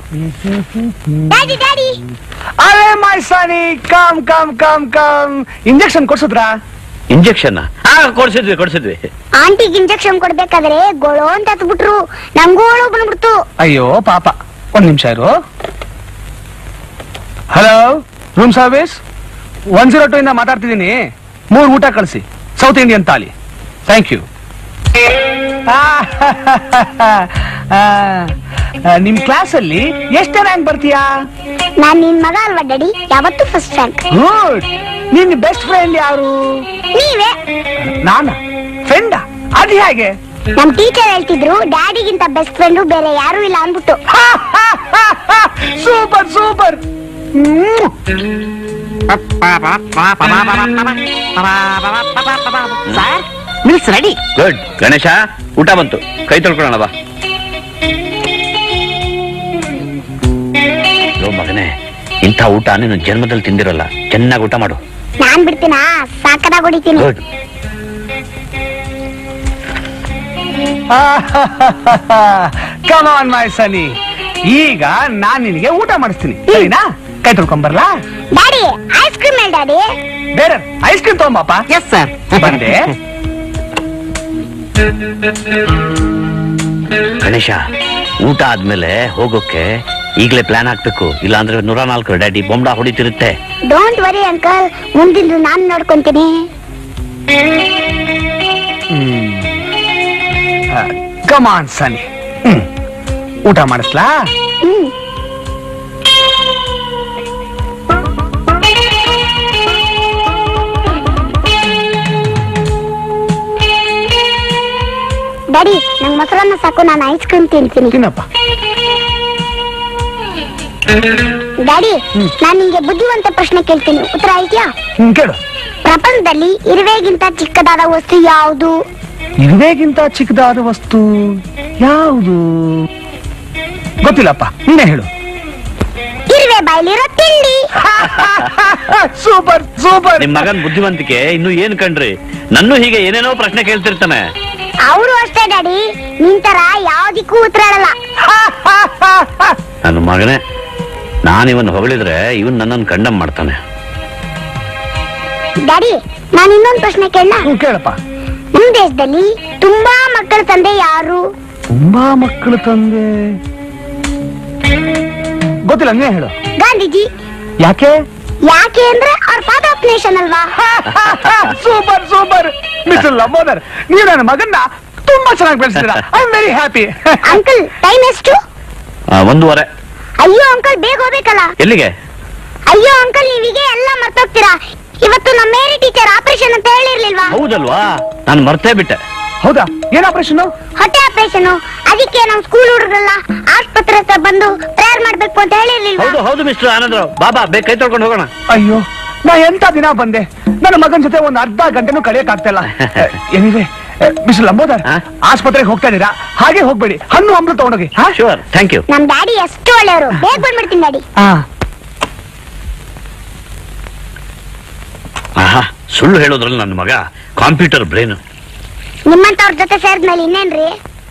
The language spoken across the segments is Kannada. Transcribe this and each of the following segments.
ಡ್ಯಾಡಿ ಡ್ಯಾಡಿ ಅರೆ my Sunny come come come come injection ಕೊಡ್ಸುದ್ರಾ ಇಂಜೆಕ್ಷನ್ ಹಾ ಕೊಡ್ಸಿದ್ವಿ ಕೊಡ್ಸಿದ್ವಿ ಆಂಟಿಗೆ ಇಂಜೆಕ್ಷನ್ ಕೊಡ್ಬೇಕಾದ್ರೆ ಗೊಳೋ ಅಂತ ಹತ್ಬಿಟ್ರು ನಂಗೂ ಒಳು ಬಂದ್ಬಿಡ್ತು ಅಯ್ಯೋ ಪಾಪ ಒಂದ್ ನಿಮಿಷ ಇರು hello room service one zero two ಇಂದ ಮಾತಾಡ್ತಿದ್ದೀನಿ ಮೂರು ಊಟ ಕಳಿಸಿ south Indian thali thank you ನಿಮ್ ಕ್ಲಾಸ್ ಅಲ್ಲಿ ಎಷ್ಟೇ ರ್ಯಾಂಕ್ ಬರ್ತೀಯಾ ನಾನ್ ನಿನ್ ಮಗ ಅಲ್ವಾ ಡ್ಯಾಡಿ ಯಾವತ್ತೂ ಫಸ್ಟ್ ರ್ಯಾಂಕ್ ಗುಡ್ ನಿನ್ ಬೆಸ್ಟ್ ಫ್ರೆಂಡ್ ಯಾರು ನೀವೇ ನಾನ ಫ್ರೆಂಡ ಅದು ಹೇಗೆ ನಮ್ ಟೀಚರ್ ಹೇಳ್ತಿದ್ರು ಡ್ಯಾಡಿಗಿಂತ ಬೆಸ್ಟ್ ಫ್ರೆಂಡು ಬೇರೆ ಯಾರು ಇಲ್ಲ ಅನ್ಬಿಟ್ಟು super super sir meals ready good Ganesha ಊಟ ಬಂತು ಕೈ ತೊಳ್ಕೊಳ್ಳೋಣ ಬಾ ಲೋ ಮಗನೇ ಇಂಥ ಊಟ ನೀನು ಜನ್ಮದಲ್ಲಿ ತಿಂದಿರಲ್ಲ ಚೆನ್ನಾಗಿ ಊಟ ಮಾಡು ನಾನ್ ಬಿಡ್ತೀನಾ ಸಾಕದಾಗ ಹೊಡಿತೀನಿ ಗುಡ್ ಕಮ್ ಆನ್ ಮೈ ಸನಿ ಈಗ ನಾನ್ ನಿನಗೆ ಊಟ ಮಾಡಿಸ್ತೀನಿ ಸರಿನಾ ಕೈ ತೊಳ್ಕೊಂಬರ್ಲಾ ಡ್ಯಾಡಿ ಐಸ್ ಕ್ರೀಮ್ ಹೇಳಿ ಡ್ಯಾಡಿ ಬೇರೆ ಐಸ್ ಕ್ರೀಮ್ ತಗೊಂಬಪ್ಪ ಎಸ್ ಸರ್ ಬಂದೆ ಗಣೇಶ ಊಟ ಆದ್ಮೇಲೆ ಹೋಗೋಕೆ ಈಗಲೇ ಪ್ಲಾನ್ ಹಾಕ್ಬೇಕು ಇಲ್ಲಾಂದ್ರೆ ನೂರ ನಾಲ್ಕು ಡ್ಯಾಡಿ ಬೊಂಬಡ ಹೊಡಿತಿರುತ್ತೆ ಡೋಂಟ್ ವರಿ ಅಂಕಲ್ ಮುಂದಿಂದು ನಾನ್ ನೋಡ್ಕೊಂತೀನಿ ಕಮ್ ಆನ್ ಸನಿ ಊಟ ಮಾಡಿಸ್ಲಾ ಹ್ಮ್ ಡ್ಯಾಡಿ ನಂಗ್ ಮೊಸರನ್ನ ಸಾಕು ನಾನು ಐಸ್ ಕ್ರೀಮ್ ತಿಂತೀನಿ ತಿನ್ನಪ್ಪ ಡ್ಯಾಡಿ ನಾನ್ ನಿಂಗೆ ಬುದ್ಧಿವಂತ ಪ್ರಶ್ನೆ ಕೇಳ್ತೀನಿ ಉತ್ತರ ಐತ್ಯಾ ಹ್ಮ್ ಕೇಳು ಪ್ರಪಂಚದಲ್ಲಿ ಇರುವೆಗಿಂತ ಚಿಕ್ಕದಾದ ವಸ್ತು ಯಾವುದು ಇರುವೆಗಿಂತ ಚಿಕ್ಕದಾದ ವಸ್ತು ಯಾವುದು ಗೊತ್ತಿಲ್ಲಪ್ಪ ನೀನೇ ಹೇಳು ಇರುವೆ ಬಾಯ್ಲಿರೋ ತಿಂಡಿ ಸೂಪರ್ ಸೂಪರ್ ನಿಮ್ ಮಗನ್ ಬುದ್ಧಿವಂತಿಕೆ ಇನ್ನು ಏನ್ ಕಂಡ್ರಿ ನನ್ನೂ ಹೀಗೆ ಏನೇನೋ ಪ್ರಶ್ನೆ ಕೇಳ್ತಿರ್ತಾನೆ ಅವರು ಅಷ್ಟೇ ಡ್ಯಾಡಿ ನಿಂತರ ಯಾವ್ದಕ್ಕೂ ಉತ್ತರ ಹೇಳಲ್ಲ ನನ್ನ ಮಗನೇ ನಾನು ಇವನ್ ಹೊಗಳಿದ್ರೆ ಇವನ್ ನನ್ನನ್ನು ಕಂಡಮ್ ಮಾಡ್ತಾನೆ ಡ್ಯಾಡಿ ನಾನು ಇನ್ನೊಂದು ಪ್ರಶ್ನೆ ಕೇಳಲ್ಲ ಹ್ಮ್, ಕೇಳಪ್ಪ ನಮ್ ದೇಶದಲ್ಲಿ ತುಂಬಾ ಮಕ್ಕಳ ತಂದೆ ಯಾರು ತುಂಬಾ ಮಕ್ಕಳು ತಂದೆ ಗೊತ್ತಿಲ್ಲ ನೀನೇ ಹೇಳು ಗಾಂಧೀಜಿ ಯಾಕೆ ಯಾಕೆ ಅಂದ್ರೆ ಅವ್ರ ಫಾದರ್ ಆಫ್ ನೇಷನ್ ಅಲ್ವಾ ಸೂಪರ್ ಸೂಪರ್ ಮಿಸ್ಟರ್ ಲಂಬೋದರ್ ನೀವು ನನ್ನ ಮಗನ್ನ ತುಂಬಾ ಚೆನ್ನಾಗಿ ಬೆಳೆಸಿದ್ರ I am very happy uncle time ಎಷ್ಟು ಆ, ಒಂದೂವರೆ ಅಯ್ಯೋ ಅಂಕಲ್ ಬೇಗ ಹೋಗ್ಬೇಕಲ್ಲ ಎಲ್ಲಿಗೆ ಅಯ್ಯೋ ಅಂಕಲ್ ನೀವೀಗೆ ಎಲ್ಲ ಮರ್ತೋಗ್ತೀರಾ ಇವತ್ತು ನಮ್ಮ ಮೇರಿ ಟೀಚರ್ ಆಪರೇಷನ್ ಅಂತ ಹೇಳಿರ್ಲಿಲ್ವಾ ಹೌದಲ್ವಾ ನಾನು ಮರ್ತೇ ಬಿಟ್ಟೆ ಹೌದಾ ಏನ್ ಆಪರೇಷನ್ ಹೊಟ್ಟೆ ಆಪರೇಷನ್ ಅದಕ್ಕೆ ನಮ್ ಸ್ಕೂಲ್ ಹುಡುಗರೆಲ್ಲ ಆಸ್ಪತ್ರೆ ಹತ್ರ ಬಂದು ಪ್ರೇಯರ್ ಮಾಡ್ಬೇಕು ಅಂತ ಹೇಳಿರ್ಲಿಲ್ವಾ ಹೌದು ಹೌದು ಮಿಸ್ಟರ್ ಆನಂದರಾವ್ ಬಾಬಾ ಬೇಗ ಕೈ ತೊಳ್ಕೊಂಡು ಹೋಗೋಣ ಅಯ್ಯೋ ನಾ ಎಂತ ದಿನ ಬಂದೆ ನನ್ನ ಮಗನ ಜೊತೆ ಒಂದು ಅರ್ಧ ಗಂಟೆನೂ ಕಳಿಯಕ್ ಆಗ್ತಿಲ್ಲ ಏನಿದೆ ಮಿಸ್ಟರ್ ಲಂಬೋದರ್ ಹಾ? ಆಸ್ಪತ್ರೆಗೆ ಹೋಗ್ತಾ ಇದೀರಾ ಹಾಗೆ ಹೋಗ್ಬೇಡಿ ಹಣ್ಣು ಹಂಬಲು ತಗೊಂಡೋಗಿ ಹಾ ಶೂರ್ ಥ್ಯಾಂಕ್ ಯು ನಮ್ ಡ್ಯಾಡಿ ಎಷ್ಟು ಒಳ್ಳೆಯವರು ಬೇಗ ಬಂದ್ಬಿಡ್ತೀನಿ ಡ್ಯಾಡಿ ಹಾ ಆಹಾ ಸುಳ್ಳು ಹೇಳೋದ್ರಲ್ಲಿ ನನ್ನ ಮಗ ಕಾಂಪ್ಯೂಟರ್ ಬ್ರೈನ್ ನಿಮ್ಮಂತವ್ರ ಜೊತೆ ಸೇರಿದ್ಮೇಲೆ ಇನ್ನೇನ್ರಿ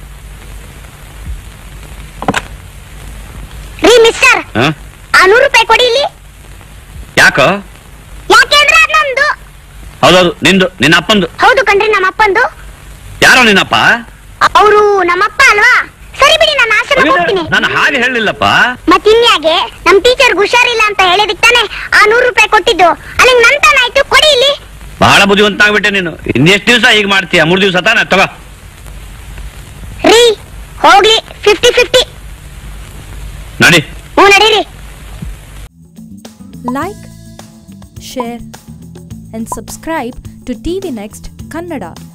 ರೀ ಮಿಸ್ಟರ್ ಆ ನೂರು ರೂಪಾಯಿ ಕೊಡಿ ಇಲ್ಲಿ ಯಾಕೋ ಯಾಕೆಂದ್ರೆ ಅದ್ ನಮ್ದು ಹೌದೌದು ನಿಂದು ನಿನ್ನ ಅಪ್ಪಂದು ಹೌದು ಕಣ್ರಿ ನಮ್ಮ ಅಪ್ಪಂದು ಯಾರೋ ನಿನ್ನಪ್ಪ ಅವರು ನಮ್ಮಪ್ಪ ಅಲ್ವಾ ಸರಿ ಬಿಡಿ ನಾನು ಆಶ್ರಮಕ್ಕೆ ಹೋಗ್ತೀನಿ ನಾನು ಹಾಗೆ ಹೇಳಲಿಲ್ಲಪ್ಪ ಮತ್ತಿನ್ಯಾಗೆ ನಮ್ ಟೀಚರ್ ಹುಷಾರಿಲ್ಲ ಅಂತ ಹೇಳಿದಕ್ ತಾನೆ ಆ ನೂರು ರೂಪಾಯಿ ಕೊಟ್ಟಿದ್ದು ಅಲ್ಲಿಗೆ ನಂತನ ಆಯ್ತು ಕೊಡಿ ಇಲ್ಲಿ ಬಹಳ ಬುದ್ಧಿವಂತ ಆಗ್ಬಿಟ್ಟೆ ನೀನು ಇನ್ನೆಷ್ಟು ದಿವಸ ಹೀಗೆ ಮಾಡ್ತೀಯ ಮೂರು ದಿವಸ ತಾನೆ ತಗೋ ರೀ ಹೋಗ್ಲಿ ಫಿಫ್ಟಿ ಫಿಫ್ಟಿ ನಡಿ ಹ್ಞೂ ನಡೀರಿ like, share, and subscribe to TV Next Kannada.